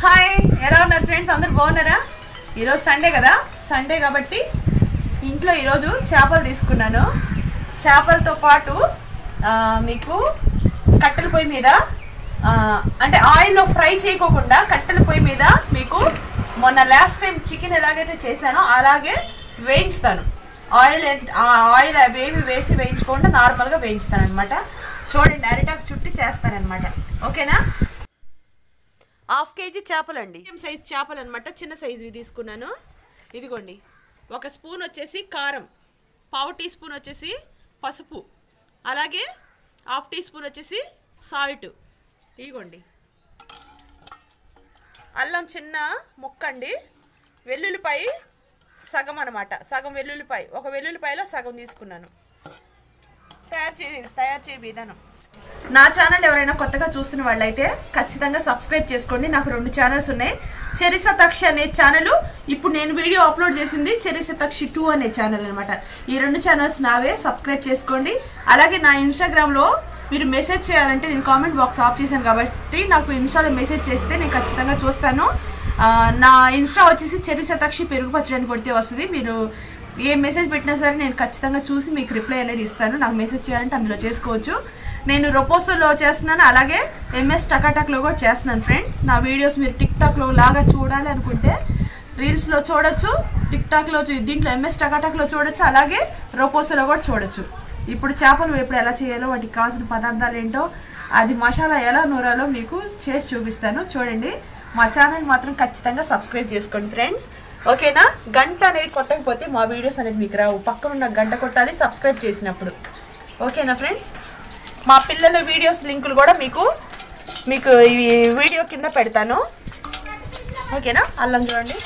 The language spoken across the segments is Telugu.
హాయ్ ఎలా ఉన్నారు ఫ్రెండ్స్ అందరు బాగున్నారా ఈరోజు సండే కదా సండే కాబట్టి ఇంట్లో ఈరోజు చేపలు తీసుకున్నాను చేపలతో పాటు ఆ, మీకు కట్టెల పొయ్యి మీద ఆ, అంటే ఆయిల్లో ఫ్రై చేయకోకుండా కట్టెల పొయ్యి మీద మీకు మొన్న లాస్ట్ టైం చికెన్ ఎలాగైతే చేశానో అలాగే వేయించుతాను ఆయిల్ ఎంత- ఆ ఆయిల్ అవేవి వేసి వేయించుకోకుండా నార్మల్గా వేయించుతాను అనమాట చూడండి అరిటాకు చుట్టి చేస్తానన్నమాట ఓకేనా హాఫ్ కేజీ చేపలండి మీడియం సైజ్ చేపలు అనమాట చిన్న సైజువి తీసుకున్నాను ఇదిగోండి ఒక స్పూన్ వచ్చేసి కారం పావు టీ స్పూన్ వచ్చేసి పసుపు అలాగే హాఫ్ టీ స్పూన్ వచ్చేసి సాల్ట్ ఇదిగోండి అల్లం చిన్న ముక్క అండి వెల్లుల్లిపాయ సగం అనమాట సగం వెల్లుల్లిపాయ ఒక వెల్లుల్లిపాయలో సగం తీసుకున్నాను తయారు చే తయారు చేయ విధానం నా ఛానల్ ఎవరైనా కొత్తగా చూస్తున్న వాళ్ళైతే ఖచ్చితంగా సబ్స్క్రైబ్ చేసుకోండి నాకు రెండు ఛానల్స్ ఉన్నాయి చెరిస తక్షి అనే ఛానల్ ఇప్పుడు నేను వీడియో అప్లోడ్ చేసింది చెరిస తక్షి టూ అనే ఛానల్ అనమాట ఈ రెండు ఛానల్స్ నావే సబ్స్క్రైబ్ చేసుకోండి అలాగే నా ఇన్స్టాగ్రామ్లో మీరు మెసేజ్ చేయాలంటే నేను కామెంట్ బాక్స్ ఆఫ్ చేశాను కాబట్టి నాకు ఇన్స్టాలో మెసేజ్ చేస్తే నేను ఖచ్చితంగా చూస్తాను ఆ, నా ఇన్స్టా వచ్చేసి చెరి శతాక్షి పెరుగు పచ్చడి అని కొడితే వస్తుంది మీరు ఏ మెసేజ్ పెట్టినా సరే నేను ఖచ్చితంగా చూసి మీకు రిప్లై అనేది ఇస్తాను నాకు మెసేజ్ చేయాలంటే అందులో చేసుకోవచ్చు నేను రొపోసోలో చేస్తున్నాను అలాగే ఎంఎస్ టకాటాక్లో కూడా చేస్తున్నాను ఫ్రెండ్స్ నా వీడియోస్ మీరు టిక్ టాక్లో లాగా చూడాలి అనుకుంటే రీల్స్లో చూడొచ్చు టిక్ టాక్లో చూ- దీంట్లో ఎంఎస్ టకాటాక్లో చూడొచ్చు అలాగే రొపోసోలో కూడా చూడొచ్చు ఇప్పుడు చేపలు వేపుడు ఎలా చేయాలో వాటికి కావాల్సిన పదార్థాలు ఏంటో అది మసాలా ఎలా నూరాలో మీకు చేసి చూపిస్తాను చూడండి మా ఛానల్ మాత్రం ఖచ్చితంగా సబ్స్క్రైబ్ చేసుకోండి ఫ్రెండ్స్ ఓకేనా గంట అనేది కొట్టకపోతే మా వీడియోస్ అనేది మీకు రావు పక్కన ఉన్న గంట కొట్టాలి సబ్స్క్రైబ్ చేసినప్పుడు ఓకేనా ఫ్రెండ్స్ మా పిల్లల వీడియోస్ లింకులు కూడా మీకు మీకు ఈ వీడియో కింద పెడతాను ఓకేనా అల్లం చూడండి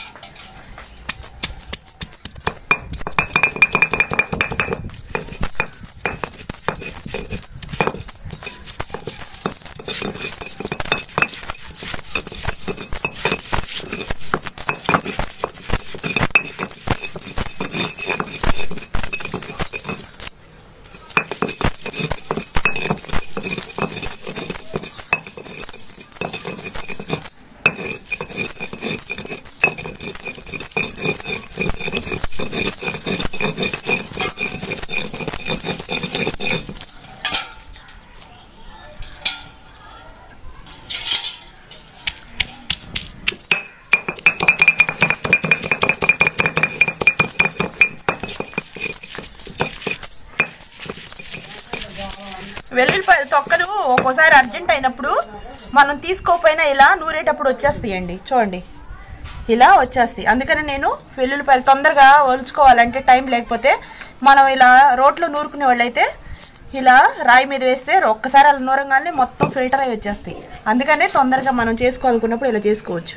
వెల్లుల్లిపాయ తొక్కలు ఒక్కోసారి అర్జెంట్ అయినప్పుడు మనం తీసుకోకపోయినా ఇలా నూరేటప్పుడు వచ్చేస్తాయండి చూడండి ఇలా వచ్చేస్తాయి అందుకని నేను వెల్లుల్లిపాయలు తొందరగా ఒలుచుకోవాలంటే టైం లేకపోతే మనం ఇలా రోట్లో నూరుకునే వాళ్ళైతే ఇలా రాయి మీద వేస్తే ఒక్కసారి అలా నూరంగానే మొత్తం ఫిల్టర్ అయి వచ్చేస్తాయి అందుకనే తొందరగా మనం చేసుకోవాలనుకున్నప్పుడు ఇలా చేసుకోవచ్చు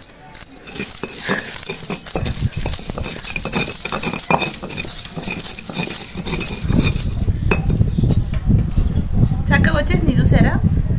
చక్కగా వచ్చేసి నీ చూసారా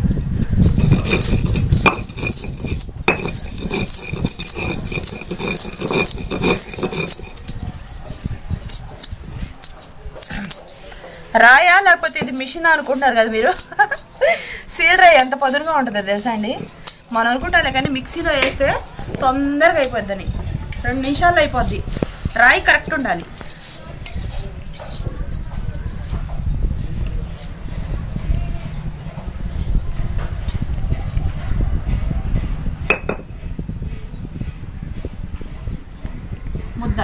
రాయా లేకపోతే ఇది మిషన్ అనుకుంటున్నారు కదా మీరు సీల్ రాయి ఎంత పదునుగా ఉంటుందో తెలుసా అండి మనం అనుకుంటాలే కానీ మిక్సీలో వేస్తే తొందరగా అయిపోద్దని రెండు నిమిషాల్లో అయిపోద్ది రాయి కరెక్ట్ ఉండాలి ముద్ద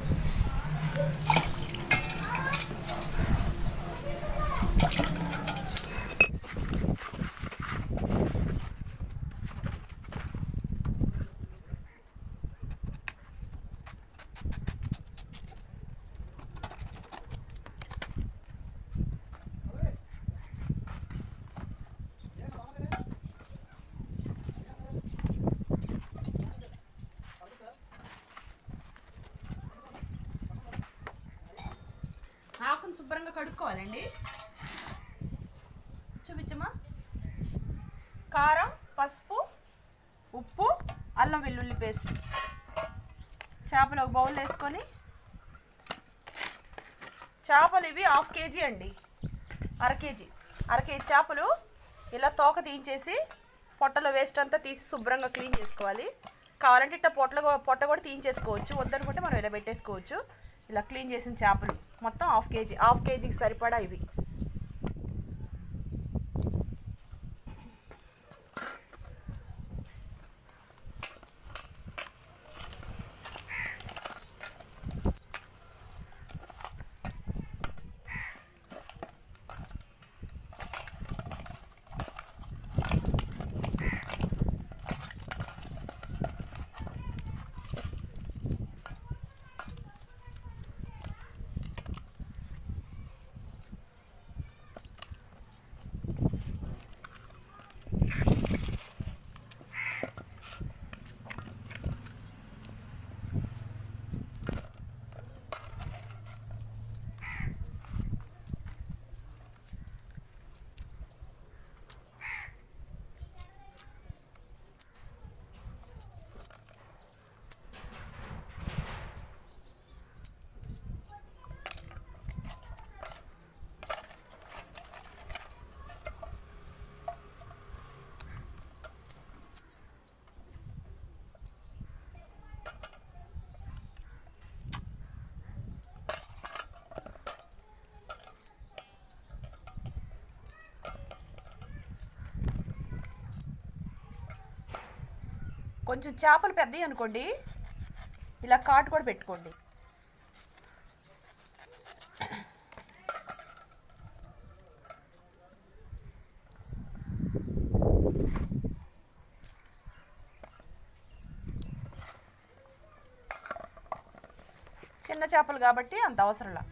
ఆకును శుభ్రంగా కడుక్కోవాలండి చూపించమ్మా కారం పసుపు ఉప్పు అల్లం వెల్లుల్లి పేస్ట్ చేపలు ఒక బౌల్ వేసుకొని చేపలు ఇవి హాఫ్ కేజీ అండి అర కేజీ అర కేజీ చేపలు ఇలా తోక తీయించేసి పొట్టలో వేస్ట్ అంతా తీసి శుభ్రంగా క్లీన్ చేసుకోవాలి కావాలంటే ఇట్లా పొట్టలో కూ- పొట్ట కూడా తీయించేసుకోవచ్చు వద్దనుకుంటే మనం ఇలా పెట్టేసుకోవచ్చు ఇలా క్లీన్ చేసిన చేపలు మొత్తం హాఫ్ కేజీ హాఫ్ కేజీకి సరిపడా ఇవి కొంచెం చేపలు పెద్దవి అనుకోండి ఇలా కాటు కూడా పెట్టుకోండి చిన్న చేపలు కాబట్టి అంత అవసరంలా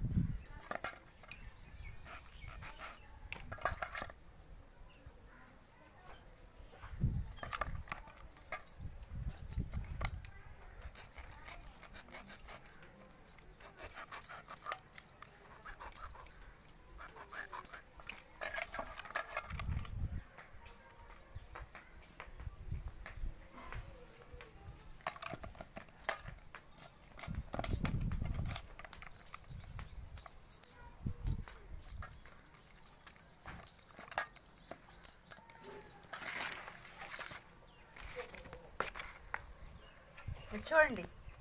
ఇది చూడండి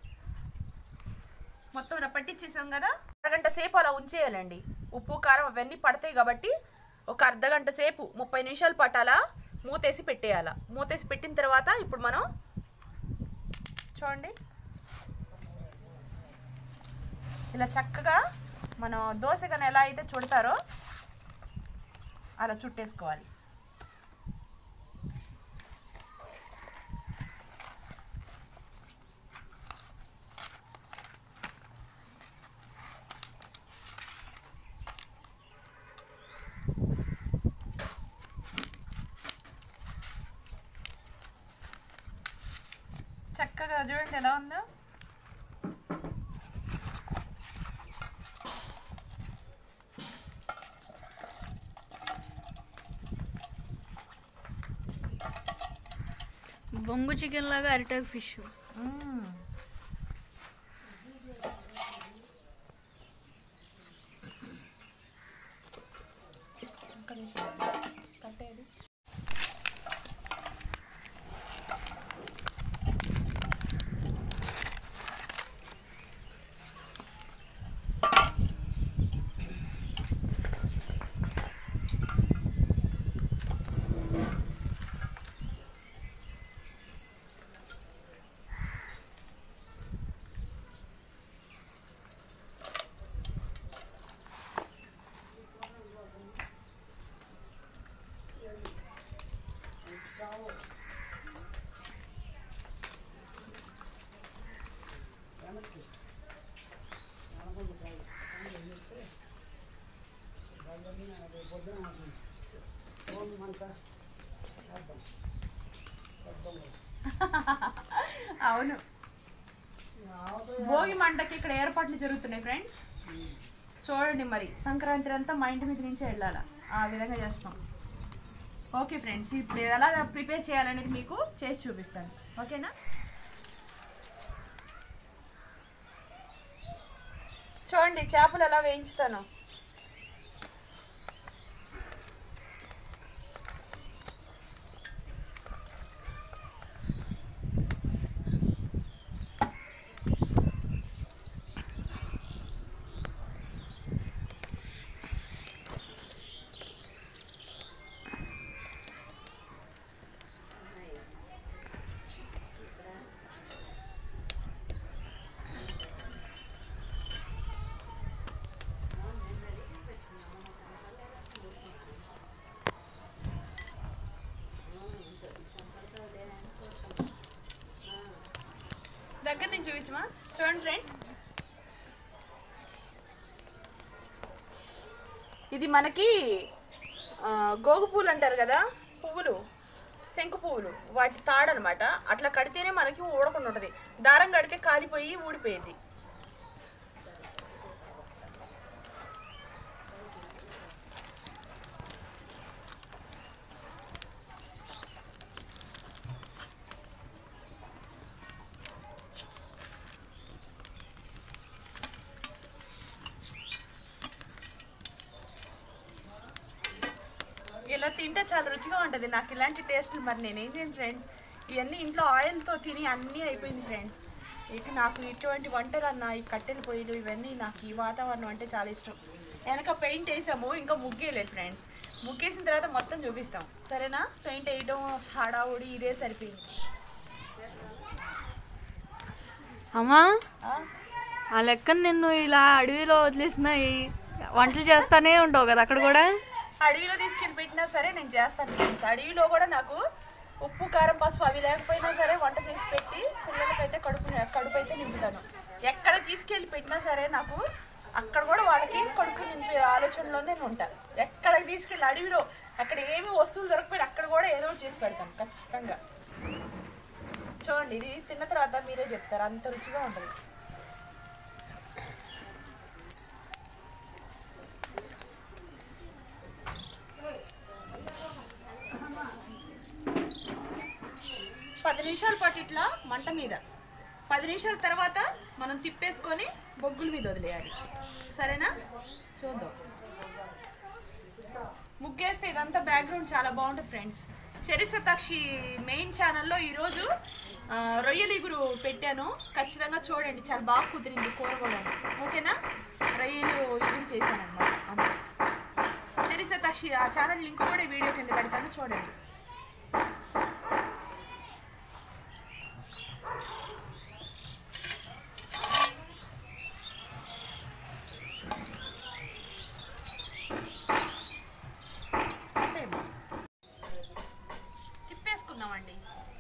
మొత్తం ఇలా పట్టించేసాం కదా అరగంట సేపు అలా ఉంచేయాలండి ఉప్పు కారం అవన్నీ పడతాయి కాబట్టి ఒక అర్ధగంట సేపు ముప్పై నిమిషాలు పట్టాలా మూతేసి పెట్టేయాలా మూతేసి పెట్టిన తర్వాత ఇప్పుడు మనం చూడండి ఇలా చక్కగా మనం దోశకని ఎలా అయితే చుడతారో అలా చుట్టేసుకోవాలి చక్కగా చూడండి ఎలా ఉందో బొంగు చికెన్ లాగా అరిటాక్ ఫిష్ మ్మ్. కట్టేది అవును భోగి మంటకి ఇక్కడ ఏర్పాట్లు జరుగుతున్నాయి ఫ్రెండ్స్ చూడండి మరి సంక్రాంతి అంతా మా ఇంటి మీద నుంచే వెళ్ళాలి ఆ విధంగా చేస్తాం ఓకే ఫ్రెండ్స్ ఇప్పుడు ఇది ఎలా ప్రిపేర్ చేయాలనేది మీకు చేసి చూపిస్తాను ఓకేనా చూడండి చేపలు ఎలా వేయించుతాను చూపించమా చూడండి ఫ్రెండ్స్ ఇది మనకి ఆ, గోగు పువ్వులు అంటారు కదా పువ్వులు శంకు పువ్వులు వాటి తాడనమాట అట్లా కడితేనే మనకి ఊడకుండా ఉంటుంది దారం కడితే కాలిపోయి ఊడిపోయేది ఇలా తింటే చాలా రుచిగా ఉంటుంది నాకు ఇలాంటి టేస్ట్లు మరి నేనేం చేయను ఫ్రెండ్స్ ఇవన్నీ ఇంట్లో ఆయిల్తో తిని అన్నీ అయిపోయింది ఫ్రెండ్స్ ఇక నాకు ఇటువంటి వంటలు అన్న ఈ కట్టెల పొయ్యిలు ఇవన్నీ నాకు ఈ వాతావరణం అంటే చాలా ఇష్టం వెనక పెయింట్ వేసాము ఇంకా ముగ్గేయలేదు ఫ్రెండ్స్ ముగ్గేసిన తర్వాత మొత్తం చూపిస్తాం సరేనా పెయింట్ వేయడం హడావుడి ఇదే సరిపోయింది అమ్మా ఆ? ఆ లెక్కన నిన్ను ఇలా అడవిలో వదిలేసిన ఈ వంటలు చేస్తానే ఉంటావు కదా అక్కడ కూడా అడవిలో తీసుకెళ్ళి పెట్టినా సరే నేను చేస్తాను ఫ్రెండ్స్ అడవిలో కూడా నాకు ఉప్పు కారం పసుపు అవి లేకపోయినా సరే వంట చేసి పెట్టి పిల్లలకైతే కడుపు కడుపు అయితే నింపుతాను ఎక్కడ తీసుకెళ్ళి పెట్టినా సరే నాకు అక్కడ కూడా వాళ్ళకి కడుపు నింపే ఆలోచనలోనే నేను ఉంటాను ఎక్కడికి తీసుకెళ్ళి అడవిలో అక్కడ ఏమి వస్తువులు దొరకపోయినా అక్కడ కూడా ఏదో ఒకటి చేసి పెడతాను ఖచ్చితంగా చూడండి ఇది తిన్న తర్వాత మీరే చెప్తారు అంత రుచిగా ఉంటుంది పది నిమిషాల పాటు ఇట్లా మంట మీద పది నిమిషాల తర్వాత మనం తిప్పేసుకొని బొగ్గుల మీద వదిలేయాలి సరేనా చూద్దాం ముగ్గేస్తే ఇదంతా బ్యాక్గ్రౌండ్ చాలా బాగుంటుంది ఫ్రెండ్స్ చరిసతాక్షి మెయిన్ ఛానల్లో ఈరోజు ఆ, రొయ్యల ఇగురు పెట్టాను ఖచ్చితంగా చూడండి చాలా బాగా కుదిరింది కూర కూడా ఓకేనా రొయ్యలు ఇగురు చేశాను అనమాట అంతే చరిసతాక్షి ఆ ఛానల్ లింక్ కూడా ఈ వీడియో కింద పెడతాను చూడండి అంతేమ్మా. తిప్పేసుకుందామండి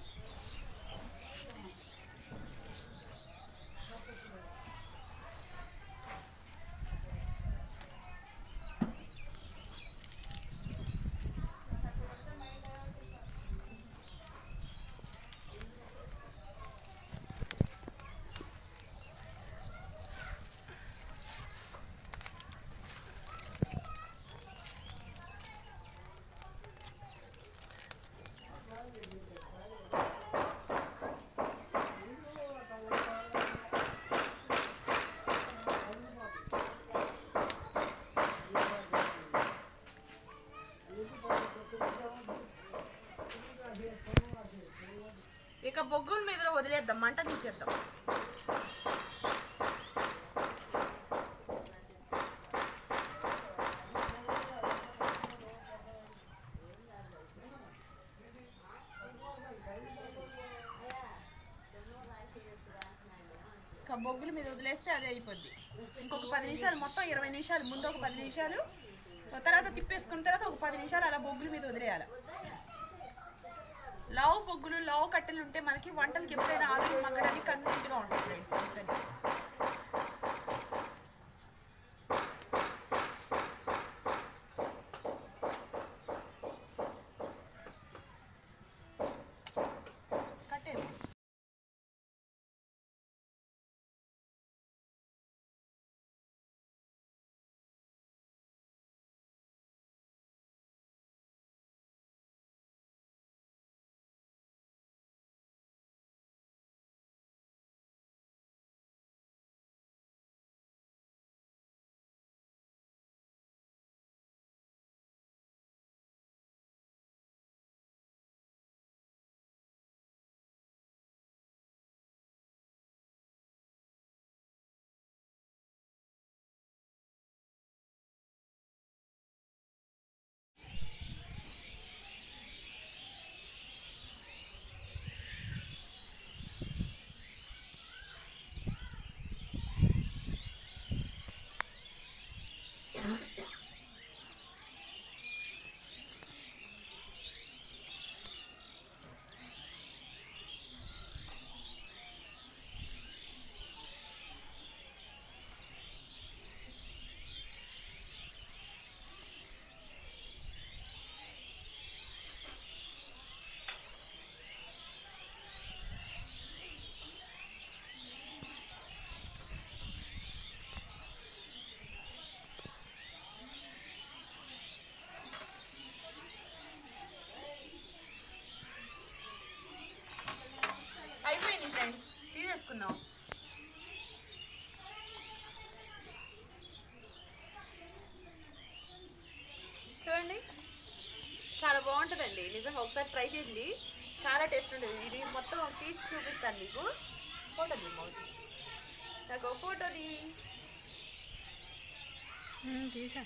ఇక బొగ్గుల మీద వదిలేద్దాం మంట తీసేద్దాం ఇక బొగ్గుల మీద వదిలేస్తే అదే అయిపోద్ది ఇంకొక పది నిమిషాలు మొత్తం ఇరవై నిమిషాలు ముందు ఒక పది నిమిషాలు తర్వాత తిప్పేసుకున్న తర్వాత ఒక పది నిమిషాలు అలా బొగ్గుల మీద వదిలేయాలి లావు బొగ్గులు లావు కట్టెలు ఉంటే మనకి వంటలకి ఎప్పుడైనా ఆవిరి మగ్గడానికి కన్వీనియంట్గా ఉంటుంది ఫ్రెండ్స్ అందుకని తీసుకుందాం చూడండి చాలా బాగుంటుందండి నిజంగా ఒకసారి ట్రై చేయండి చాలా టేస్ట్ ఉంటుంది ఇది మొత్తం తీసి చూపిస్తాను మీకు ఫోటో దిమ్మవుతుంది నాకు ఒక ఫోటోని తీసా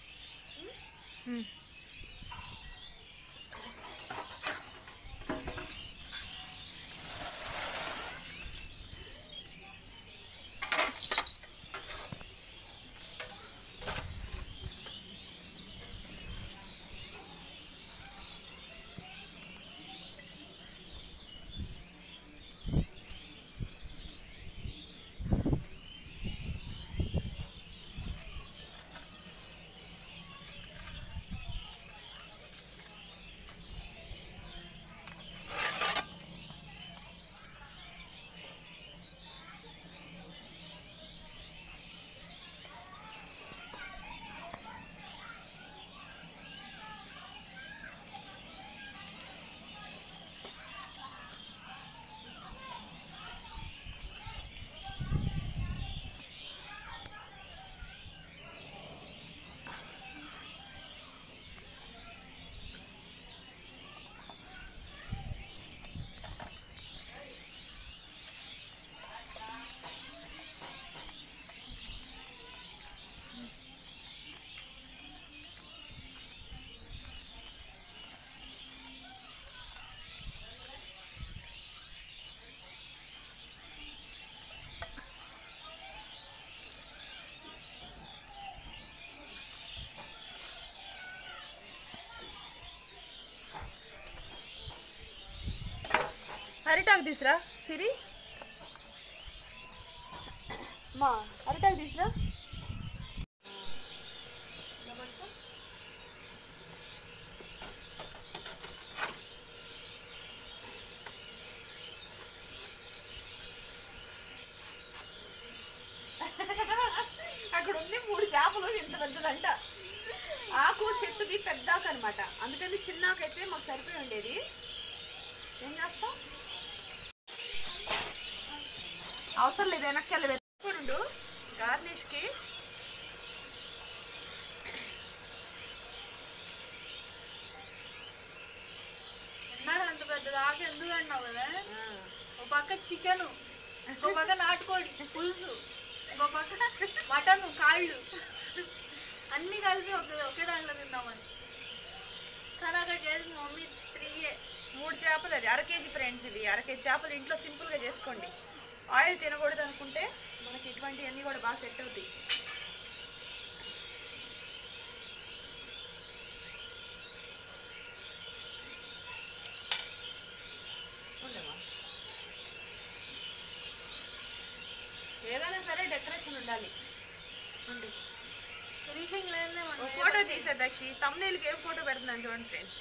అరిటాకు తీసురా సిరి మా అరిటాకు తీసురా అక్కడ ఉంది మూడు చేపలు ఇంత పెద్దదంట ఆకు చెట్టుది పెద్ద ఆకు అనమాట అందుకని చిన్న ఆకు అయితే మాకు సరిపోయి ఉండేది ఏం చేస్తాం అవసరం లేదు వెనక్కి వెళ్ళి వెతుకుండు గార్నిష్కి ఎన్నాడు అంత పెద్ద దాకా ఎందుకు అన్నావు కదా ఒక పక్క చికెన్ ఇంకో పక్క నాటుకోడి పులుసు ఇంకో పక్క మటన్ కాళ్ళు అన్ని కలిపి ఒక ఒకే దాంట్లో తిందామని కానీ అక్కడ చేసిన మమ్మీ త్రీయే మూడు చేపలు అది అర కేజీ ఫ్రెండ్స్ ఇవి అర కేజీ చేపలు ఇంట్లో సింపుల్గా చేసుకోండి ఆయిల్ తినకూడదు అనుకుంటే మనకి ఇటువంటివన్నీ కూడా బాగా సెట్ అవుతాయి ఉండవా? ఏదైనా సరే డెకరేషన్ ఉండాలి ఉండి ఫినిషింగ్ లేదే ఒక ఫోటో తీసే దక్షి తమ్నేల్కి ఏం ఫోటో పెడుతున్నాను చూడండి ఫ్రెండ్స్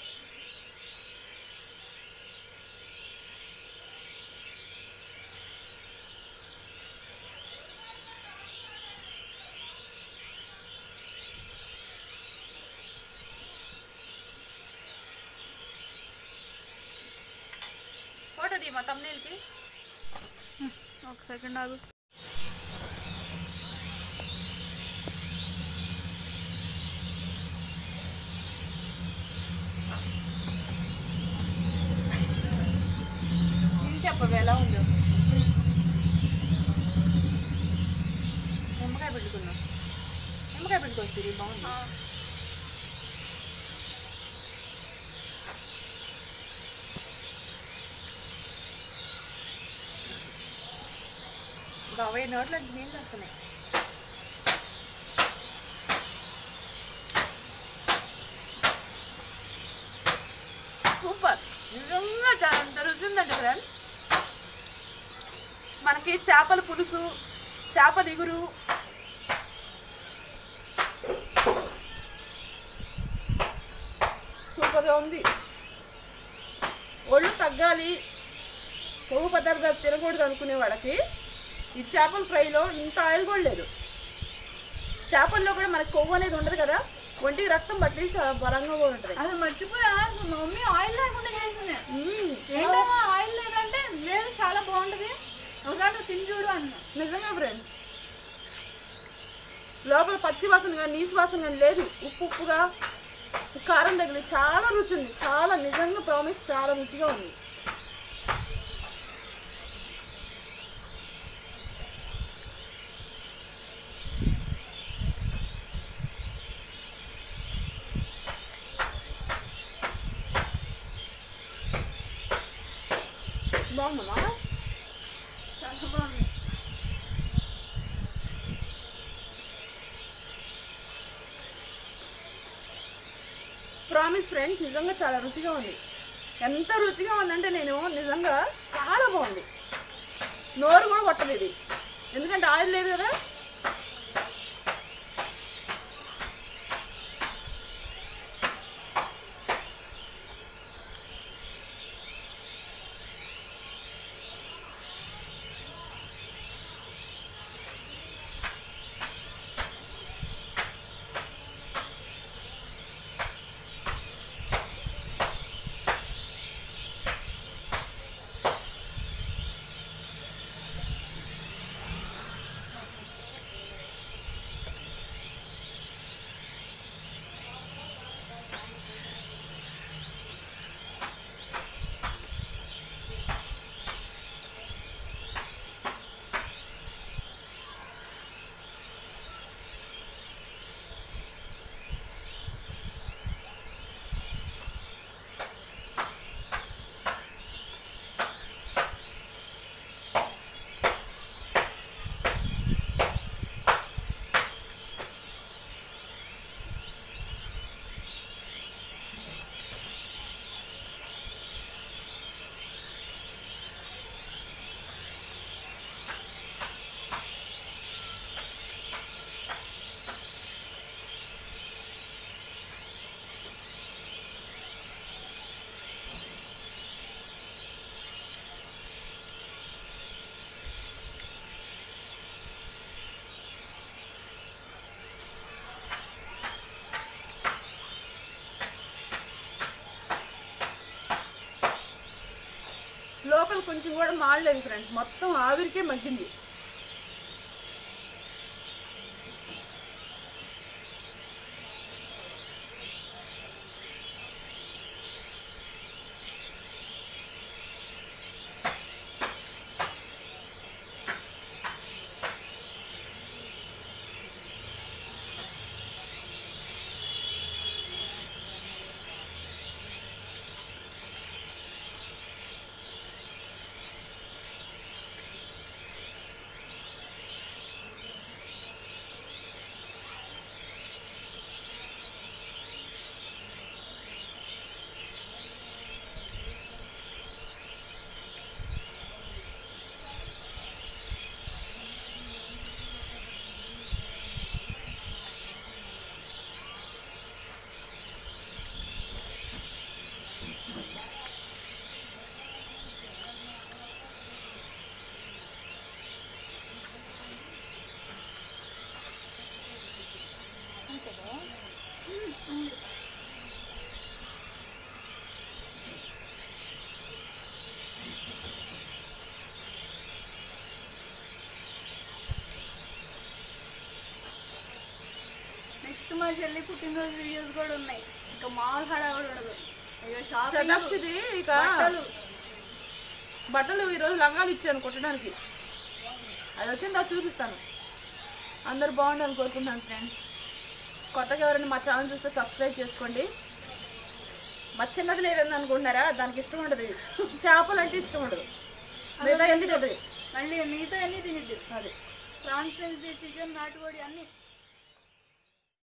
ఫోటో తీ మా తమ్నేల్కి ఒక సెకండ్ ఆగు ఇది చెప్పవు ఎలా ఉందో నిమ్మకాయ పెట్టుకున్నాం నిమ్మకాయ పెట్టుకోవచ్చు ఇది బాగుంది బాబాయ్ నోట్లో నీళ్ళు వస్తున్నాయి సూపర్ నిజంగా చాలా అంత రుచి ఉందండి ఫ్రెండ్ మనకి చేపల పులుసు చేపల ఇగురు సూపర్గా ఉంది ఒళ్ళు తగ్గాలి కొవ్వు పదార్థాలు తినకూడదు అనుకునే వాళ్ళకి ఈ చేపల ఫ్రైలో ఇంత ఆయిల్ కూడా లేదు చేపల్లో కూడా మనకి కొవ్వు అనేది ఉండదు కదా ఒంటికి రక్తం పట్టి చాలా బలంగా కూడా ఉంటుంది అసలు మర్చిపోయా అసలు మా మమ్మీ ఆయిల్ లేకుండా చేసింది మ్మ్. ఏంటమ్మా ఆయిల్ లేదంటే లేదు చాలా బాగుంటుంది ఒకసారి నిజంగా ఫ్రెండ్స్ లోపల పచ్చి వాసన కానీ నీసు వాసన కానీ లేదు ఉప్పు ఉప్పుగా కారం తగిలి చాలా రుచి ఉంది చాలా నిజంగా ప్రామిస్ చాలా రుచిగా ఉంది బాగుందమ్మా చాలా బాగుంది ప్రామిస్ ఫ్రెండ్స్ నిజంగా చాలా రుచిగా ఉంది ఎంత రుచిగా ఉందంటే నేను నిజంగా చాలా బాగుంది నోరు కూడా కొట్టదు ఇది ఎందుకంటే ఆయిల్ లేదు కదా లోపల కొంచెం కూడా మాడలేదు ఫ్రెండ్స్ మొత్తం ఆవిరికే మగ్గింది నెక్స్ట్ మా చెల్లి పుట్టినరోజు వీడియోస్ కూడా ఉన్నాయి ఇంకా మామూలు హడావుడు ఉండదు ఇక షాపింగ్ శతాక్షిది ఇక బట్టలు బట్టలు ఈరోజు లంగాలు ఇచ్చాను కుట్టడానికి అది వచ్చింది అది చూపిస్తాను అందరు బాగుండాలని కోరుకుంటున్నాను ఫ్రెండ్స్ కొత్తగా ఎవరైనా మా ఛానల్ చూస్తే సబ్స్క్రైబ్ చేసుకోండి మా చిన్నది లేదని అనుకుంటున్నారా దానికి ఇష్టం ఉండదు చేపలు అంటే ఇష్టం ఉండదు మిగతా ఎందుకు ఉంటుంది మళ్ళీ మిగతా అన్నీ తినిద్ది అది ప్రాన్స్ తినిద్ది చికెన్ నాటుకోడి అన్నీ